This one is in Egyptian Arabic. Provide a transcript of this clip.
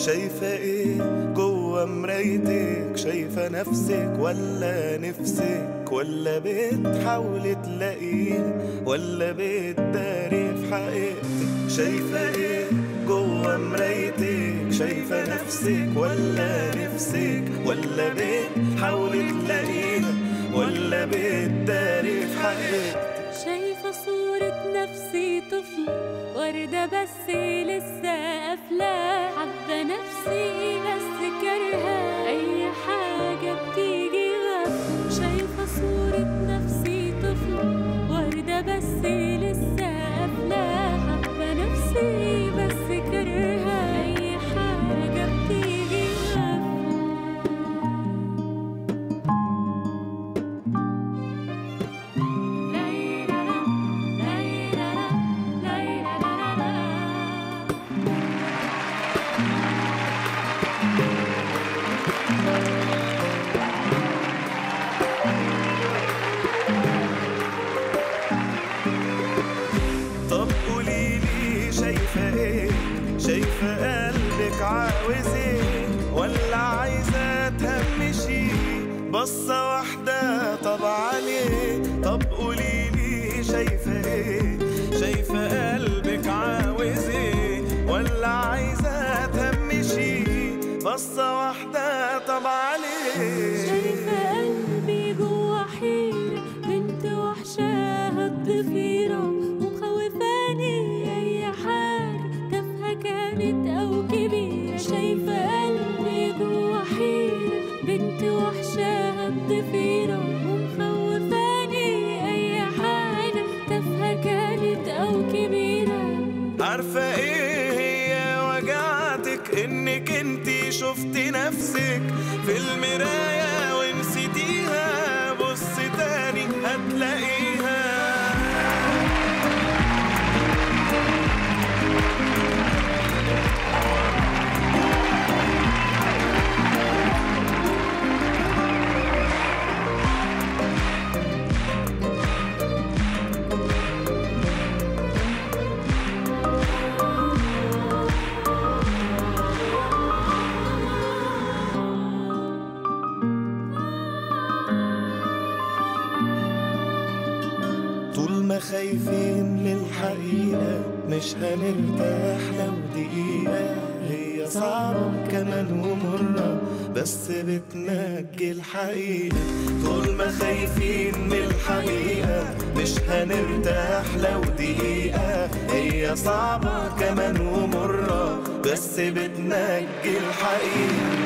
شايفة ايه جوا مرايتك شايفة نفسك ولا نفسك ولا بتحاولي تلاقيه ولا بتداري في حقيقتك شايفة ايه جوا مرايتك شايفة نفسك ولا نفسك ولا بتحاولي تلاقيها ولا بتداري في حقيقتك شايفة صورة نفسي طفلة وردة بس لسه قافلة حابة نفسي بس كارهة أي حاجة بتيجي غفلة شايفة صورة نفسي طفلة وردة بس لسه قافلة حابة نفسي بس كارهة أي حاجة بتيجي غفلة طب قوليلي شايفة ايه شايفة قلبك عاوز ايه ولا عايزة تهمشي بصة واحدة طب عليه طب قوليلي شايفة ايه شايفة قلبك عاوز ايه ولا عايزة تهمشي بصة واحدة طب عليه شايفة قلبي جوا حيرة بنت وحشاها الضفيرة ومخوفاني أي حاجة تافهة كانت أو كبيرة شايفة قلبي جوا حيرة بنت وحشاها الضفيرة ومخوفاني أي حاجة تافهة كانت أو كبيرة عارفة ايه هي وجعتك انك انتي شفتي نفسك في المراية ونسيتيها بص تاني هتلاقيها طول ما خايفين للحقيقة مش هنرتاح لو دقيقة هي صعبة كمان ومرة بس بتنجي الحقيقة طول ما خايفين من الحقيقة مش هنرتاح لو دقيقة هي صعبة كمان ومرة بس بتنجي الحقيقة